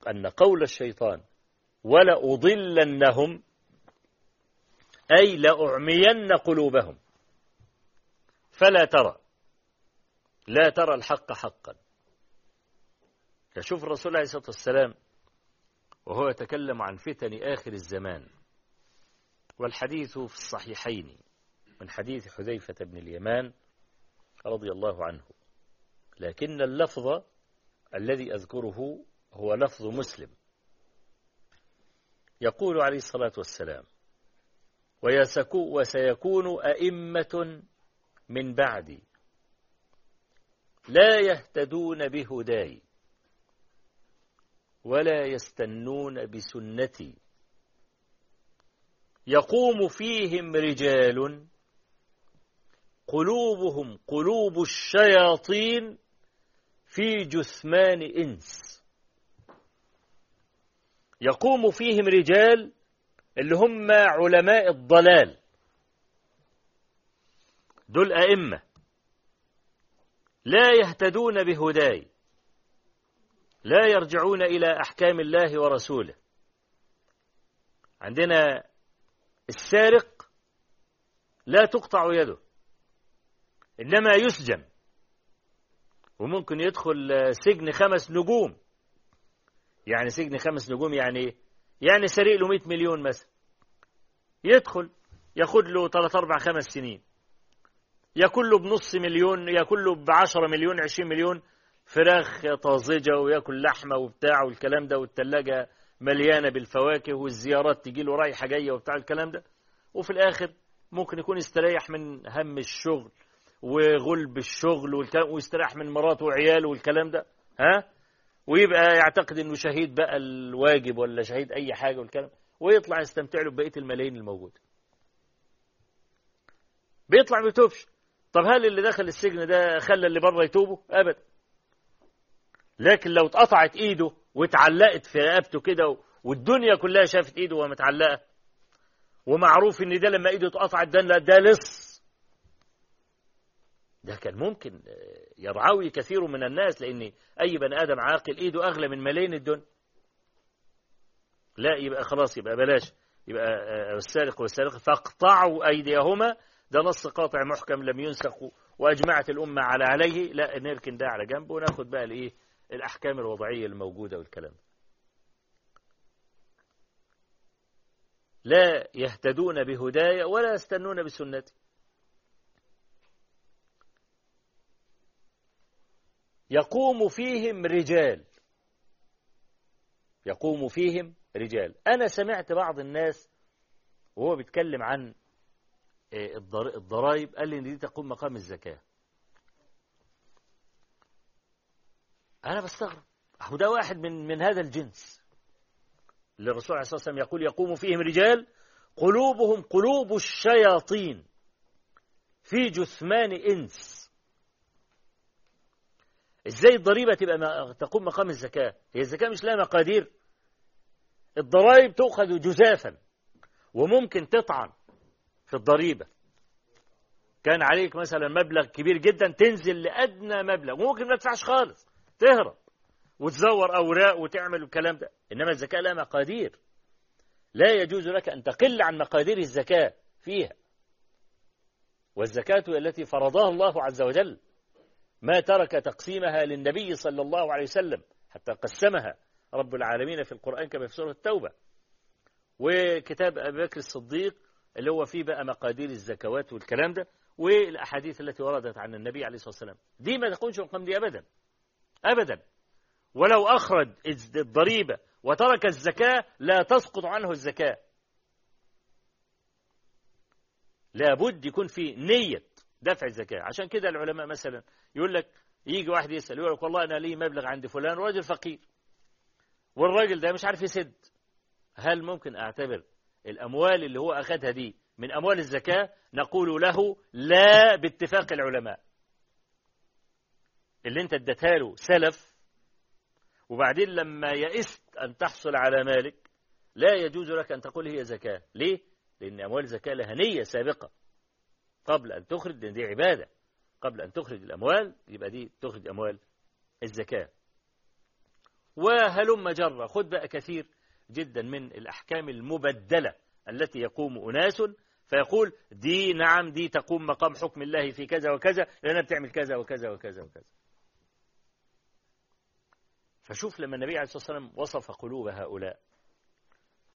أن قول الشيطان ولأضلنهم أي لأعمين قلوبهم فلا ترى لا ترى الحق حقا فشوف الرسول عليه الصلاة والسلام وهو يتكلم عن فتن آخر الزمان والحديث في الصحيحين من حديث حذيفة بن اليمان رضي الله عنه لكن اللفظ الذي أذكره هو لفظ مسلم يقول عليه الصلاة والسلام وسيكون أئمة من بعدي لا يهتدون بهداي ولا يستنون بسنتي يقوم فيهم رجال قلوبهم قلوب الشياطين في جثمان إنس يقوم فيهم رجال اللي هم علماء الضلال دول أئمة لا يهتدون بهداي لا يرجعون إلى أحكام الله ورسوله عندنا السارق لا تقطع يده إنما يسجن وممكن يدخل سجن خمس نجوم يعني سجن خمس نجوم يعني ايه؟ يعني سرق له 100 مليون مثلا يدخل ياخد له 3 4 5 سنين ياكل له بنص مليون ياكل له ب 10 مليون 20 مليون فراخ طازجه وياكل لحمه وبتاع والكلام ده والثلاجه مليانه بالفواكه والزيارات تجي له رايحه جايه وبتاع الكلام ده وفي الاخر ممكن يكون استريح من هم الشغل وغلب الشغل والكلام ويستريح من مراته وعياله والكلام ده ها ويبقى يعتقد انه شهيد بقى الواجب ولا شهيد اي حاجه والكلام ويطلع يستمتع له ببقيه الملايين الموجوده بيطلع ما بيتوبش طب هل اللي دخل السجن ده خلى اللي بره يتوبوا ابدا لكن لو اتقطعت ايده واتعلقت في رقبته كده والدنيا كلها شافت ايده وهي متعلقه ومعروف ان ده لما ايده اتقطعت ده ده لص ده كان ممكن يرعوي كثير من الناس لان اي بني ادم عاقل ايده اغلى من ملايين الدنيا لا يبقى خلاص يبقى بلاش يبقى السارق والسارقه فاقطعوا ايديهما ده نص قاطع محكم لم ينسخ واجمعت الامه على عليه لا نركن ده على جنب وناخد بقى الايه الاحكام الوضعيه الموجوده والكلام لا يهتدون بهدايا ولا يستنون بسنتي يقوم فيهم رجال يقوم فيهم رجال أنا سمعت بعض الناس وهو بيتكلم عن الضرائب قال لي إن دي تقوم مقام الزكاة أنا بستغرب أهو ده واحد من من هذا الجنس اللي الرسول عليه الصلاة والسلام يقول يقوم فيهم رجال قلوبهم قلوب الشياطين في جثمان إنس ازاي الضريبة تبقى تقوم مقام الزكاة هي الزكاة مش لها مقادير الضرائب تؤخذ جزافا وممكن تطعن في الضريبة كان عليك مثلا مبلغ كبير جدا تنزل لأدنى مبلغ وممكن ما تدفعش خالص تهرب وتزور أوراق وتعمل الكلام ده إنما الزكاة لها مقادير لا يجوز لك أن تقل عن مقادير الزكاة فيها والزكاة التي فرضها الله عز وجل ما ترك تقسيمها للنبي صلى الله عليه وسلم حتى قسمها رب العالمين في القرآن كما في سورة التوبة وكتاب أبي بكر الصديق اللي هو فيه بقى مقادير الزكوات والكلام ده والأحاديث التي وردت عن النبي عليه الصلاة والسلام دي ما تكونش مقام دي أبدا أبدا ولو أخرج الضريبة وترك الزكاة لا تسقط عنه الزكاة لابد يكون في نية دفع الزكاة عشان كده العلماء مثلا يقول لك يجي واحد يسأل يقول لك والله أنا لي مبلغ عند فلان راجل فقير والراجل ده مش عارف يسد هل ممكن أعتبر الأموال اللي هو أخذها دي من أموال الزكاة نقول له لا باتفاق العلماء اللي انت اديتها له سلف وبعدين لما يئست أن تحصل على مالك لا يجوز لك أن تقول هي زكاة ليه؟ لأن أموال الزكاة لها نية سابقة قبل أن تخرج لأن دي عبادة قبل أن تخرج الأموال يبقى دي تخرج أموال الزكاة وهلم جرة خد بقى كثير جدا من الأحكام المبدلة التي يقوم أناس فيقول دي نعم دي تقوم مقام حكم الله في كذا وكذا لأنها بتعمل كذا وكذا وكذا وكذا فشوف لما النبي عليه الصلاة والسلام وصف قلوب هؤلاء